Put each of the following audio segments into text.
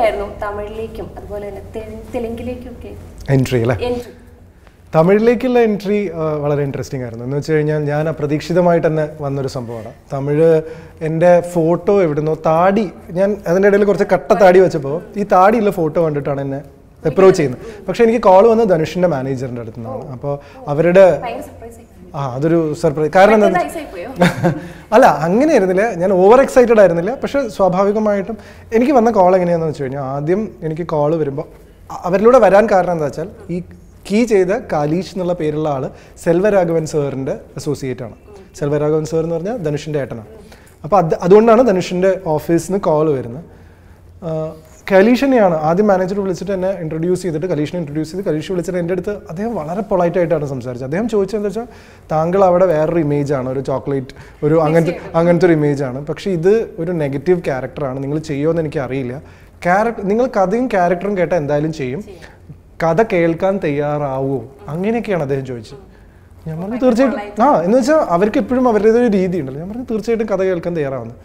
എങ്ങനെയായിരുന്നു തമിഴിലേക്കും അതുപോലെ തന്നെ തെലു- തെലുങ്കിലേക്കും ഒക്കെ എൻട്രി അല്ലേ എൻട്രി തമിഴിലേക്കുള്ള എൻട്രി വളരെ ഇൻട്രസ്റ്റിംഗ് ആയിരുന്നു എന്ന് വെച്ച് കഴിഞ്ഞാൽ ഞാൻ അപ്രതീക്ഷിതമായിട്ട് തന്നെ വന്നൊരു സംഭവമാണ് തമിഴ് എൻ്റെ ഫോട്ടോ എവിടുന്നോ താടി ഞാൻ അതിൻ്റെ ഇടയിൽ കുറച്ച് കട്ട താടി വെച്ചപ്പോൾ ഈ താടിയുള്ള ഫോട്ടോ കണ്ടിട്ടാണ് എന്നെ അപ്രോച്ച് ചെയ്യുന്നത് പക്ഷേ എനിക്ക് കോൾ വന്നത് ധനുഷിൻ്റെ മാനേജറിൻ്റെ അടുത്ത് നിന്നാണ് അപ്പോൾ അവരുടെ ഭയങ്കര സർപ്രൈസ് ആയി ആ അതൊരു സർപ്രൈസ് കാരണം എന്താ ഐസായി പോയോ അല്ല അങ്ങനെ ആയിരുന്നില്ല ഞാൻ ഓവർ എക്സൈറ്റഡ് ആയിരുന്നില്ല പക്ഷെ സ്വാഭാവികമായിട്ടും എനിക്ക് വന്ന കോൾ എങ്ങനെയാണെന്ന് വെച്ച് കഴിഞ്ഞാൽ ആദ്യം എനിക്ക് കോൾ വരുമ്പോൾ അ- അവരിലൂടെ വരാൻ കാരണം എന്താ വെച്ചാൽ ഈ കീ ചെയ്ത കാലീഷ് എന്നുള്ള പേരുള്ള ആൾ സെൽവരാഘവൻ സാറിൻ്റെ അസോസിയേറ്റ് ആണ് സെൽവരാഘവൻ സാർ എന്ന് പറഞ്ഞാൽ ധനുഷിൻ്റെ ഏട്ടനാണ് അപ്പോൾ അത് അതുകൊണ്ടാണ് ധനുഷിൻ്റെ ഓഫീസിൽ നിന്ന് കോൾ വരുന്നത് ആഹ് കലീഷിനെയാണ് ആദ്യം മാനേജർ വിളിച്ചിട്ട് എന്നെ ഇൻട്രൊഡ്യൂസ് ചെയ്തിട്ട് കലീഷിനെ ഇൻട്രൊഡ്യൂസ് ചെയ്ത് കലീഷ് വിളിച്ചിട്ട് എൻ്റെ അടുത്ത് അദ്ദേഹം വളരെ പൊളൈറ്റ് ആയിട്ടാണ് സംസാരിച്ചത് അദ്ദേഹം ചോദിച്ചതെന്ന് വെച്ചാൽ താങ്കൾ അവിടെ വേറൊരു ഇമേജ് ആണ് ഒരു ചോക്ലേറ്റ് ഒരു അങ്ങനത്തെ അങ്ങനത്തെ ഒരു ഇമേജ് ആണ് പക്ഷേ ഇത് ഒരു നെഗറ്റീവ് ക്യാരക്ടറാണ് നിങ്ങൾ ചെയ്യുമെന്ന് എനിക്ക് അറിയില്ല ക്യാരക്ടർ നിങ്ങൾ കഥയും ക്യാരക്ടറും കേട്ടാൽ എന്തായാലും ചെയ്യും കഥ കേൾക്കാൻ തയ്യാറാവോ അങ്ങനെയൊക്കെയാണ് അദ്ദേഹം ചോദിച്ചത് ഞാൻ പറഞ്ഞു തീർച്ചയായിട്ടും ആ എന്ന് വെച്ചാൽ അവർക്ക് എപ്പോഴും അവരുടേത് ഒരു രീതി ഉണ്ടല്ലോ ഞാൻ പറഞ്ഞു തീർച്ചയായിട്ടും കഥ കേൾക്കാൻ തയ്യാറാവുന്നു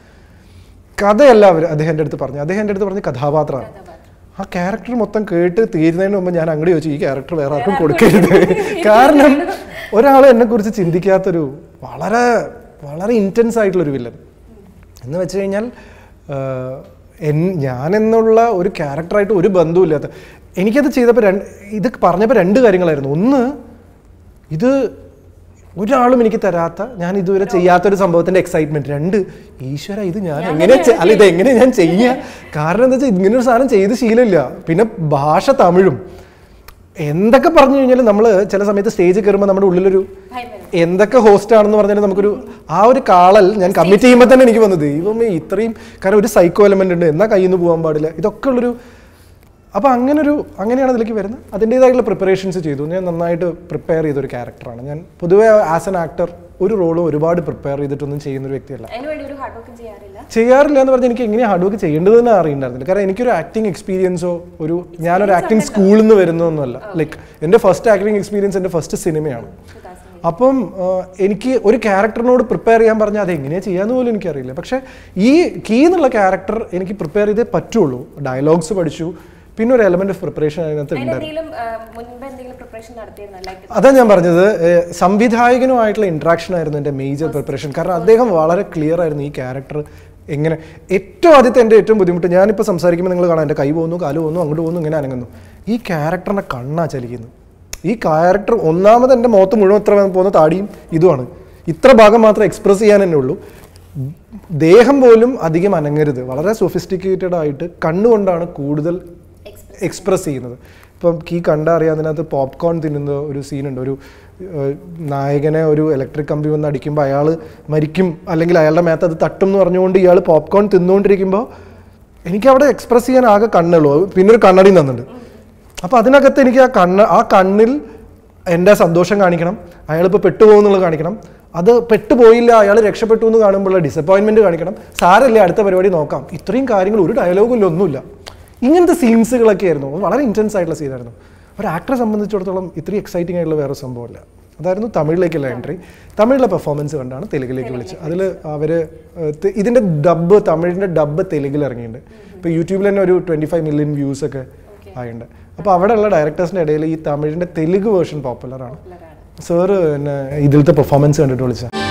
കഥയല്ല അവർ അദ്ദേഹം എൻ്റെ അടുത്ത് പറഞ്ഞു അദ്ദേഹം എൻ്റെ അടുത്ത് പറഞ്ഞ കഥാപാത്രമാണ് ആ ക്യാരക്ടർ മൊത്തം കേട്ട് തീരുന്നതിന് മുമ്പ് ഞാൻ അങ്ങോട്ട് ചോദിച്ചു ഈ ക്യാരക്ടർ വേറെ ആർക്കും കൊടുക്കരുത് കാരണം ഒരാൾ എന്നെ കുറിച്ച് ചിന്തിക്കാത്തൊരു വളരെ വളരെ ഇൻറ്റൻസ് ആയിട്ടുള്ളൊരു വില്ലൻ എന്ന് വെച്ച് കഴിഞ്ഞാൽ ആഹ്, എൻ ഞാൻ എന്നുള്ള ഒരു ക്യാരക്ടറായിട്ട് ഒരു ബന്ധവുമില്ലാത്ത എനിക്കത് ചെയ്തപ്പോൾ രണ്ട് ഇത് പറഞ്ഞപ്പോൾ രണ്ട് കാര്യങ്ങളായിരുന്നു ഒന്ന് ഇത് ഒരാളും എനിക്ക് തരാത്ത ഞാൻ ഇതുവരെ ചെയ്യാത്തൊരു സംഭവത്തിന്റെ എക്സൈറ്റ്മെന്റ് രണ്ട് ഈശ്വര ഇത് ഞാൻ എങ്ങനെ ചെ- അല്ല ഇത് എങ്ങനെ ഞാൻ ചെയ്യുക കാരണം എന്താ വെച്ചാൽ ഇങ്ങനെ ഒരു സാധനം ചെയ്ത് ശീലമില്ല പിന്നെ ഭാഷ തമിഴും എന്തൊക്കെ പറഞ്ഞു കഴിഞ്ഞാൽ നമ്മൾ ചില സമയത്ത് സ്റ്റേജിൽ കയറുമ്പോൾ നമ്മുടെ ഉള്ളിലൊരു ഭയം വരും എന്തൊക്കെ ഹോസ്റ്റ് ആണെന്ന് പറഞ്ഞാൽ നമുക്കൊരു ആ ഒരു കാളൽ ഞാൻ കമ്മിറ്റ് ചെയ്യുമ്പോൾ തന്നെ എനിക്ക് വന്നത് ദൈവമേ ഇത്രയും കാരണം ഒരു സൈക്കോ എലമെന്റ് ഉണ്ട് എന്നാ കയ്യിൽ നിന്ന് പോകാൻ പാടില്ല ഇതൊക്കെ ഉള്ളൊരു അപ്പോൾ അങ്ങനൊരു അങ്ങനെയാണ് അതിലേക്ക് വരുന്നത് അതിൻ്റേതായിട്ടുള്ള പ്രിപ്പറേഷൻസ് ചെയ്തു ഞാൻ നന്നായിട്ട് പ്രിപ്പയർ ചെയ്തൊരു ക്യാരക്ടറാണ് ഞാൻ പൊതുവേ ആസ് എൻ ആക്ടർ ഒരു റോളും ഒരുപാട് പ്രിപ്പയർ ചെയ്തിട്ടൊന്നും ചെയ്യുന്ന ഒരു വ്യക്തിയല്ല അതിന് വേണ്ടി ഒരു ഹാർഡ് വർക്കും ചെയ്യാറില്ല ചെയ്യാറില്ല എന്ന് പറഞ്ഞാൽ എനിക്ക് എങ്ങനെ ഹാർഡ് വർക്ക് ചെയ്യേണ്ടത് തന്നെ അറിയണ്ടായിരുന്നില്ല കാരണം എനിക്കൊരു ആക്ടിങ് എക്സ്പീരിയൻസോ ഒരു ഞാനൊരു ആക്ടിങ് സ്കൂളിൽ നിന്ന് വരുന്നതൊന്നുമല്ല ലൈക്ക് എൻ്റെ ഫസ്റ്റ് ആക്ടിങ് എക്സ്പീരിയൻസ് എൻ്റെ ഫസ്റ്റ് സിനിമയാണ് അപ്പം ആ, എനിക്ക് ഒരു ക്യാരക്ടറിനോട് പ്രിപ്പയർ ചെയ്യാൻ പറഞ്ഞാൽ അത് എങ്ങനെയാണ് ചെയ്യാന്ന് പോലും എനിക്കറിയില്ല പക്ഷേ ഈ കീ എന്നുള്ള ക്യാരക്ടർ എനിക്ക് പ്രിപ്പയർ ചെയ്തേ പറ്റുള്ളൂ ഡയലോഗ്സ് പഠിച്ചു പിന്നെ ഒരു എലമെന്റ് ഓഫ് പ്രിപ്പറേഷൻ അതിനകത്ത് ഉണ്ട് അതിനെന്തെങ്കിലും മുൻപ് എന്തെങ്കിലും പ്രിപ്പറേഷൻ നടത്തിയിരുന്നോ ലൈക്ക് അതാ ഞാൻ പറഞ്ഞത് ഏഹ്, സംവിധായകനുമായിട്ടുള്ള ഇൻട്രാക്ഷൻ ആയിരുന്നു എൻ്റെ മേജർ പ്രിപ്പറേഷൻ കാരണം അദ്ദേഹം വളരെ ക്ലിയർ ആയിരുന്നു ഈ ക്യാരക്ടർ എങ്ങനെ ഏറ്റവും ആദ്യത്തെ എൻ്റെ ഏറ്റവും ബുദ്ധിമുട്ട് ഞാനിപ്പോൾ സംസാരിക്കുമ്പോൾ നിങ്ങൾ കാണാം എൻ്റെ കൈ പോകുന്നു കാല് പോകുന്നു അങ്ങോട്ട് പോകുന്നു ഇങ്ങനെ അനങ്ങുന്നു ഈ ക്യാരക്ടറിനെ കണ്ണാ ചലിക്കുന്നു ഈ ക്യാരക്ടർ ഒന്നാമത് എൻ്റെ മുഖത്ത് മുഴുവൻ ഇത്ര പോകുന്ന താടിയും ഇതുമാണ് ഇത്ര ഭാഗം മാത്രം എക്സ്പ്രസ് ചെയ്യാൻ തന്നെ ഉള്ളൂ ദേഹം പോലും അധികം അനങ്ങരുത് വളരെ സൊഫിസ്റ്റിക്കേറ്റഡ് ആയിട്ട് കണ്ണുകൊണ്ടാണ് കൂടുതൽ എക്സ്പ്രസ് ചെയ്യുന്നത് ഇപ്പം കീ കണ്ടാൽ അറിയാം അതിനകത്ത് പോപ്കോൺ തിന്നുന്ന ഒരു സീനുണ്ട് ഒരു ഏഹ്, നായകനെ ഒരു ഇലക്ട്രിക് കമ്പി വന്ന് അടിക്കുമ്പോൾ അയാൾ മരിക്കും അല്ലെങ്കിൽ അയാളുടെ മേത്ത് അത് തട്ടും എന്ന് പറഞ്ഞുകൊണ്ട് ഇയാൾ പോപ്കോൺ തിന്നുകൊണ്ടിരിക്കുമ്പോൾ എനിക്ക് അവിടെ എക്സ്പ്രസ് ചെയ്യാൻ ആകെ കണ്ണുള്ളൂ പിന്നെ ഒരു കണ്ണടി തന്നിട്ടുണ്ട് അപ്പോൾ അതിനകത്ത് എനിക്ക് ആ കണ്ണ് ആ കണ്ണിൽ എൻ്റെ സന്തോഷം കാണിക്കണം അയാളിപ്പോൾ പെട്ടുപോകുന്നുള്ളത് കാണിക്കണം അത് പെട്ടുപോയില്ല അയാൾ രക്ഷപ്പെട്ടു എന്ന് കാണുമ്പോഴുള്ള ഡിസപ്പോയിൻമെൻറ്റ് കാണിക്കണം സാരല്ല അടുത്ത പരിപാടി നോക്കാം ഇത്രയും കാര്യങ്ങൾ ഒരു ഡയലോഗും ഇല്ല ഒന്നുമില്ല ഇങ്ങനത്തെ സീൻസുകളൊക്കെ ആയിരുന്നു വളരെ ഇൻറ്റൻസ് ആയിട്ടുള്ള സീനായിരുന്നു ഒരു ആക്ടറെ സംബന്ധിച്ചിടത്തോളം ഇത്രയും എക്സൈറ്റിംഗ് ആയിട്ടുള്ള വേറെ സംഭവമില്ല അതായിരുന്നു തമിഴിലേക്കുള്ള എൻട്രി തമിഴിലെ പെർഫോമൻസ് കണ്ടാണ് തെലുങ്കിലേക്ക് വിളിച്ചത് അതിൽ അവർ ഇതിൻ്റെ ഡബ്ബ് തമിഴിൻ്റെ ഡബ്ബ് തെലുങ്കിൽ ഇറങ്ങിയിട്ടുണ്ട് ഇപ്പോൾ യൂട്യൂബിൽ തന്നെ ഒരു ട്വൻറ്റി ഫൈവ് മില്യൺ വ്യൂസ് ഒക്കെ ആയിട്ടുണ്ട് അപ്പോൾ അവിടെയുള്ള ഡയറക്ടേഴ്സിൻ്റെ ഇടയിൽ ഈ തമിഴിൻ്റെ തെലുങ്ക് വേർഷൻ പോപ്പുലറാണ് സാറ് പിന്നെ ഇതിലത്തെ പെർഫോമൻസ് കണ്ടിട്ട് വിളിച്ചത്